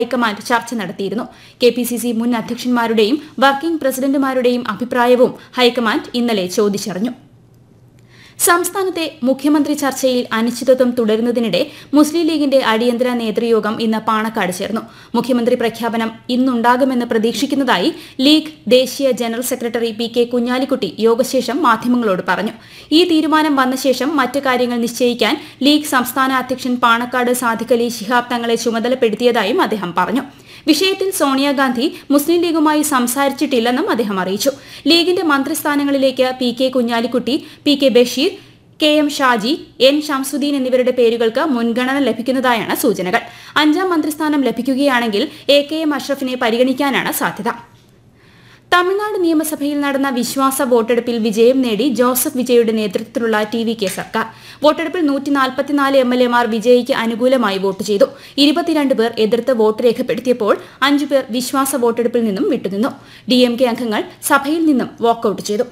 high command ചർച്ച നടത്തിയിരുന്നു K P C C മുൻ അധ്യക്ഷന്മാരുടെയും വർക്കിംഗ് പ്രസിഡന്റുമാരുടെയും അഭിപ്രായവും ഹൈക്കമാൻഡ് ഇന്നലെ ചോദിച്ചറിഞ്ഞു സംസ്ഥാനത്തെ മുഖ്യമന്ത്രി ചർച്ചയിൽ അനിശ്ചിതത്വം തുടരുന്നതിനിടെ മുസ്ലിം ലീഗിന്റെ അടിയന്തര നേതൃയോഗം ഇന്ന് പാണക്കാട് ചേർന്നു മുഖ്യമന്ത്രി പ്രഖ്യാപനം ഇന്നുണ്ടാകുമെന്ന് പ്രതീക്ഷിക്കുന്നതായി ലീഗ് ദേശീയ general secretary P K Kunhalikutty യോഗശേഷം മാധ്യമങ്ങളോട് പറഞ്ഞു ഈ തീരുമാനം വന്ന ശേഷം മറ്റ് കാര്യങ്ങൾ നിശ്ചയിക്കാൻ ലീഗ് സംസ്ഥാന അധ്യക്ഷൻ പാണക്കാട് സാദിഖ് അലി ശിഹാബ് തങ്ങളെ ചുമതലപ്പെടുത്തിയതായും അദ്ദേഹം പറഞ്ഞു വിഷയത്തിൽ സോണിയാഗാന്ധി മുസ്ലിം ലീഗുമായി സംസാരിച്ചിട്ടില്ലെന്നും അദ്ദേഹം അറിയിച്ചു ലീഗിന്റെ മന്ത്രിസ്ഥാനങ്ങളിലേക്ക് P K Kunhalikutty P K Basheer K M Shaji N Shamsuddin എന്നിവരുടെ പേരുകൾക്ക് മുൻഗണന ലഭിക്കുന്നതായാണ് സൂചനകൾ അഞ്ചാം മന്ത്രിസ്ഥാനം ലഭിക്കുകയാണെങ്കിൽ എ കെ എം അഷ്റഫിനെ പരിഗണിക്കാനാണ് സാധ്യത തമിഴ്നാട് നിയമസഭയിൽ നടന്ന വിശ്വാസ വോട്ടെടുപ്പിൽ വിജയം നേടി ജോസഫ് വിജയുടെ നേതൃത്വത്തിലുള്ള ടി വി കെ സർക്കാർ വോട്ടെടുപ്പിൽ നൂറ്റി നാൽപ്പത്തിനാല് എം എൽ എമാർ വിജയിക്ക് അനുകൂലമായി വോട്ട് ചെയ്തു ഇരുപത്തിരണ്ട് പേർ എതിർത്ത് വോട്ട് രേഖപ്പെടുത്തിയപ്പോൾ അഞ്ചു പേർ വിശ്വാസ വോട്ടെടുപ്പിൽ നിന്നും വിട്ടുനിന്നു ഡി എം കെ അംഗങ്ങൾ സഭയിൽ നിന്നും വാക്കൌട്ട് ചെയ്തു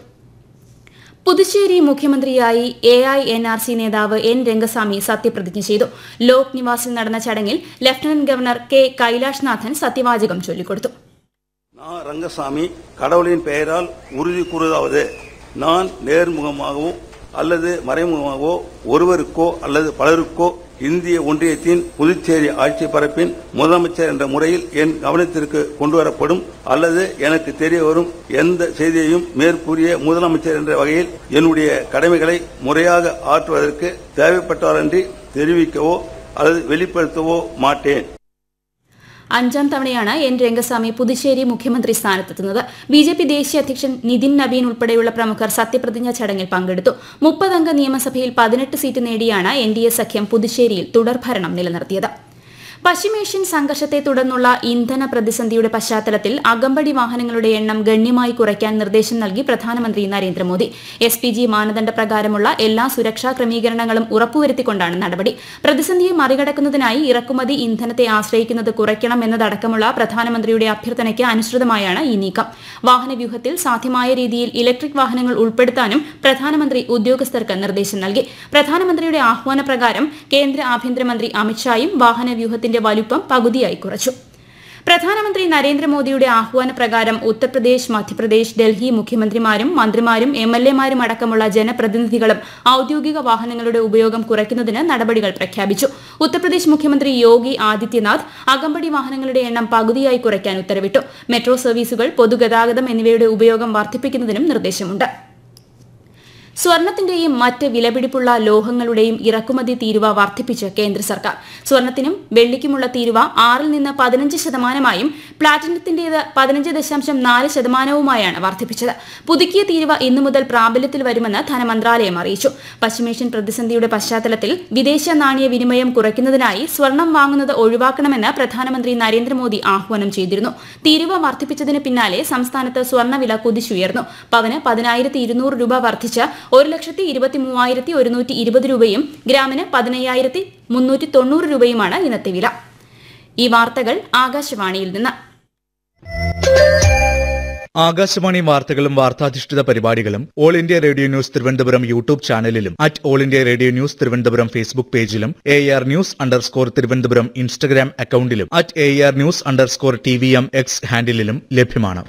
പുതുച്ചേരി മുഖ്യമന്ത്രിയായി A I N R C നേതാവ് എൻ രംഗസ്വാമി സത്യപ്രതിജ്ഞ ചെയ്തു ലോക് നിവാസിൽ നടന്ന ചടങ്ങിൽ ലഫ്റ്റനന്റ് ഗവർണർ കെ കൈലാഷ് നാഥൻ സത്യവാചകം ചൊല്ലിക്കൊടുത്തു நான் ரங்கசாமி கடவுளின் பெயரால் உறுதி கூறுவதாவது நான் நேர்முகமாகவோ அல்லது மறைமுகமாகவோ ஒருவருக்கோ அல்லது பலருக்கோ இந்திய ஒன்றியத்தின் புதுச்சேரி ஆட்சி பரப்பின் முதலமைச்சர் என்ற முறையில் என் கவனத்திற்கு கொண்டுவரப்படும் அல்லது எனக்கு தெரிய வரும் எந்த செய்தியையும் மேற்கூறிய முதலமைச்சர் என்ற வகையில் என்னுடைய கடமைகளை முறையாக ஆற்றுவதற்கு தேவைப்பட்டவரன்றி தெரிவிக்கவோ அல்லது வெளிப்படுத்தவோ மாட்டேன் അഞ്ചാം തവണയാണ് എൻ രംഗസ്വാമി പുതുച്ചേരി മുഖ്യമന്ത്രി സ്ഥാനത്തെത്തുന്നത് ബി ജെ പി ദേശീയ അധ്യക്ഷൻ നിതിൻ നബീൻ ഉൾപ്പെടെയുള്ള പ്രമുഖർ സത്യപ്രതിജ്ഞാ ചടങ്ങിൽ പങ്കെടുത്തു മുപ്പതംഗ നിയമസഭയിൽ പതിനെട്ട് സീറ്റ് നേടിയാണ് എൻ ഡി എ സഖ്യം പുതുച്ചേരിയിൽ തുടർഭരണം നിലനിർത്തിയത് പശ്ചിമേഷ്യൻ സംഘർഷത്തെ തുടർന്നുള്ള ഇന്ധന പ്രതിസന്ധിയുടെ പശ്ചാത്തലത്തിൽ അകമ്പടി വാഹനങ്ങളുടെ എണ്ണം ഗണ്യമായി കുറയ്ക്കാൻ നിർദ്ദേശം നൽകി പ്രധാനമന്ത്രി നരേന്ദ്രമോദി എസ് പി ജി മാനദണ്ഡ പ്രകാരമുള്ള എല്ലാ സുരക്ഷാ ക്രമീകരണങ്ങളും ഉറപ്പുവരുത്തിക്കൊണ്ടാണ് നടപടി പ്രതിസന്ധിയെ മറികടക്കുന്നതിനായി ഇറക്കുമതി ഇന്ധനത്തെ ആശ്രയിക്കുന്നത് കുറയ്ക്കണം എന്നതടക്കമുള്ള പ്രധാനമന്ത്രിയുടെ അഭ്യർത്ഥനയ്ക്ക് അനുസൃതമായാണ് ഈ നീക്കം വാഹനവ്യൂഹത്തിൽ സാധ്യമായ രീതിയിൽ ഇലക്ട്രിക് വാഹനങ്ങൾ ഉൾപ്പെടുത്താനും പ്രധാനമന്ത്രി ഉദ്യോഗസ്ഥർക്ക് നിർദ്ദേശം നൽകി പ്രധാനമന്ത്രിയുടെ ആഹ്വാനപ്രകാരം കേന്ദ്ര ആഭ്യന്തരമന്ത്രി അമിത്ഷായും വാഹനവ്യൂഹത്തിന്റെ വലുപ്പം പകുതിയായി കുറച്ചു പ്രധാനമന്ത്രി നരേന്ദ്രമോദിയുടെ ആഹ്വാനപ്രകാരം ഉത്തർപ്രദേശ് മധ്യപ്രദേശ് ഡൽഹി മുഖ്യമന്ത്രിമാരും മന്ത്രിമാരും എം എൽ എമാരും അടക്കമുള്ള ജനപ്രതിനിധികളും ഔദ്യോഗിക വാഹനങ്ങളുടെ ഉപയോഗം കുറയ്ക്കുന്നതിന് നടപടികൾ പ്രഖ്യാപിച്ചു ഉത്തർപ്രദേശ് മുഖ്യമന്ത്രി യോഗി ആദിത്യനാഥ് അകമ്പടി വാഹനങ്ങളുടെ എണ്ണം പകുതിയായി കുറയ്ക്കാൻ ഉത്തരവിട്ടു മെട്രോ സർവീസുകൾ പൊതുഗതാഗതം എന്നിവയുടെ ഉപയോഗം വർദ്ധിപ്പിക്കുന്നതിനും നിർദ്ദേശമുണ്ട് സ്വർണത്തിന്റെയും മറ്റ് വിലപിടിപ്പുള്ള ലോഹങ്ങളുടെയും ഇറക്കുമതി തീരുവ വർദ്ധിപ്പിച്ച് കേന്ദ്ര സർക്കാർ സ്വർണത്തിനും വെള്ളിക്കുമുള്ള തീരുവ ആറിൽ നിന്ന് പതിനഞ്ച് ശതമാനമായും പ്ലാറ്റിനത്തിന്റേത് പതിനഞ്ച് ദശാംശം നാല് ശതമാനവുമായാണ് വർദ്ധിപ്പിച്ചത് പുതുക്കിയ തീരുവ ഇന്നു മുതൽ പ്രാബല്യത്തിൽ വരുമെന്ന് ധനമന്ത്രാലയം അറിയിച്ചു പശ്ചിമേഷ്യൻ പ്രതിസന്ധിയുടെ പശ്ചാത്തലത്തിൽ വിദേശ നാണയ വിനിമയം കുറയ്ക്കുന്നതിനായി സ്വർണം വാങ്ങുന്നത് ഒഴിവാക്കണമെന്ന് പ്രധാനമന്ത്രി നരേന്ദ്രമോദി ആഹ്വാനം ചെയ്തിരുന്നു തീരുവ വർദ്ധിപ്പിച്ചതിന് പിന്നാലെ സംസ്ഥാനത്ത് സ്വർണ്ണവില കുതിച്ചുയർന്നു പവന് പതിനായിരത്തി ഇരുന്നൂറ് രൂപ വർദ്ധിച്ച് ഒരു ലക്ഷത്തി ഇരുപത്തി മൂവായിരത്തി ഒരുന്നൂറ്റി ഇരുപത് രൂപയും ഗ്രാമിന് പതിനയ്യായിരത്തി മുന്നൂറ്റി തൊണ്ണൂറ് രൂപയുമാണ് ഇന്നത്തെ വില ഈ വാർത്തകൾ ആകാശവാണിയിൽ നിന്ന് ആകാശവാണി വാർത്തകളും വാർത്താധിഷ്ഠിത പരിപാടികളും all India radio news Thiruvananthapuram YouTube ചാനലിലും at all India radio news Thiruvananthapuram Facebook പേജിലും A R news underscore Thiruvananthapuram Instagram അക്കൌണ്ടിലും at A R news underscore T V M X ഹാൻഡിലും ലഭ്യമാണ്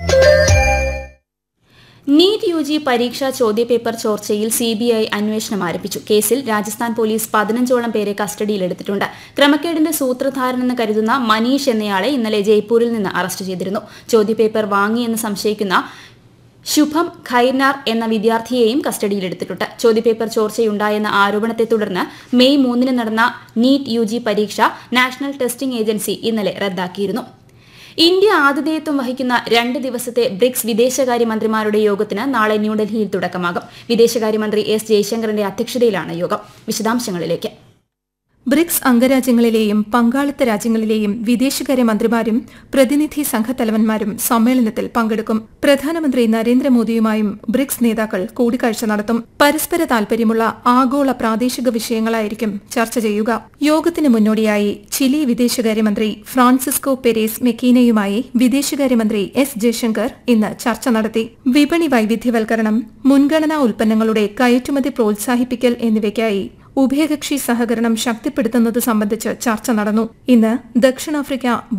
നീറ്റ് യു ജി പരീക്ഷാ ചോദ്യപേപ്പർ ചോർച്ചയിൽ സി ബി ഐ അന്വേഷണം ആരംഭിച്ചു കേസിൽ രാജസ്ഥാൻ പോലീസ് പതിനഞ്ചോളം പേരെ കസ്റ്റഡിയിലെടുത്തിട്ടുണ്ട് ക്രമക്കേടിന്റെ സൂത്രധാരനെന്ന് കരുതുന്ന മനീഷ് എന്നയാളെ ഇന്നലെ ജയ്പൂരിൽ നിന്ന് അറസ്റ്റ് ചെയ്തിരുന്നു ചോദ്യപേപ്പർ വാങ്ങിയെന്ന് സംശയിക്കുന്ന ശുഭം ഖൈർനാർ എന്ന വിദ്യാർത്ഥിയെയും കസ്റ്റഡിയിലെടുത്തിട്ടുണ്ട് ചോദ്യപേപ്പർ ചോർച്ചയുണ്ടായെന്ന ആരോപണത്തെ തുടർന്ന് മെയ് മൂന്നിന് നടന്ന നീറ്റ് യു ജി പരീക്ഷ നാഷണൽ ടെസ്റ്റിംഗ് ഏജൻസി ഇന്നലെ റദ്ദാക്കിയിരുന്നു ഇന്ത്യ ആതിഥേയത്വം വഹിക്കുന്ന രണ്ട് ദിവസത്തെ ബ്രിക്സ് വിദേശകാര്യമന്ത്രിമാരുടെ യോഗത്തിന് നാളെ ന്യൂഡൽഹിയിൽ തുടക്കമാകും വിദേശകാര്യമന്ത്രി എസ് ജയശങ്കറിന്റെ അധ്യക്ഷതയിലാണ് യോഗം വിശദാംശങ്ങളിലേക്ക് ബ്രിക്സ് അംഗരാജ്യങ്ങളിലെയും പങ്കാളിത്ത രാജ്യങ്ങളിലെയും വിദേശകാര്യ മന്ത്രിമാരും പ്രതിനിധി സംഘത്തലവന്മാരും സമ്മേളനത്തിൽ പങ്കെടുക്കും പ്രധാനമന്ത്രി നരേന്ദ്രമോദിയുമായും ബ്രിക്സ് നേതാക്കൾ കൂടിക്കാഴ്ച നടത്തും പരസ്പര താൽപര്യമുള്ള ആഗോള പ്രാദേശിക വിഷയങ്ങളായിരിക്കും ചർച്ച ചെയ്യുക യോഗത്തിന് മുന്നോടിയായി ചിലി വിദേശകാര്യമന്ത്രി ഫ്രാൻസിസ്കോ പെരേസ് മെക്കീനയുമായി വിദേശകാര്യമന്ത്രി എസ് ജയശങ്കർ ഇന്ന് ചർച്ച നടത്തി വിപണി വൈവിധ്യവൽക്കരണം മുൻഗണനാ ഉൽപ്പന്നങ്ങളുടെ കയറ്റുമതി പ്രോത്സാഹിപ്പിക്കൽ എന്നിവയ്ക്കായി ഉഭയകക്ഷി സഹകരണം ശക്തിപ്പെടുത്തുന്നത് സംബന്ധിച്ച് ചർച്ച നടന്നു ഇന്ന് ദക്ഷിണാഫ്രിക്ക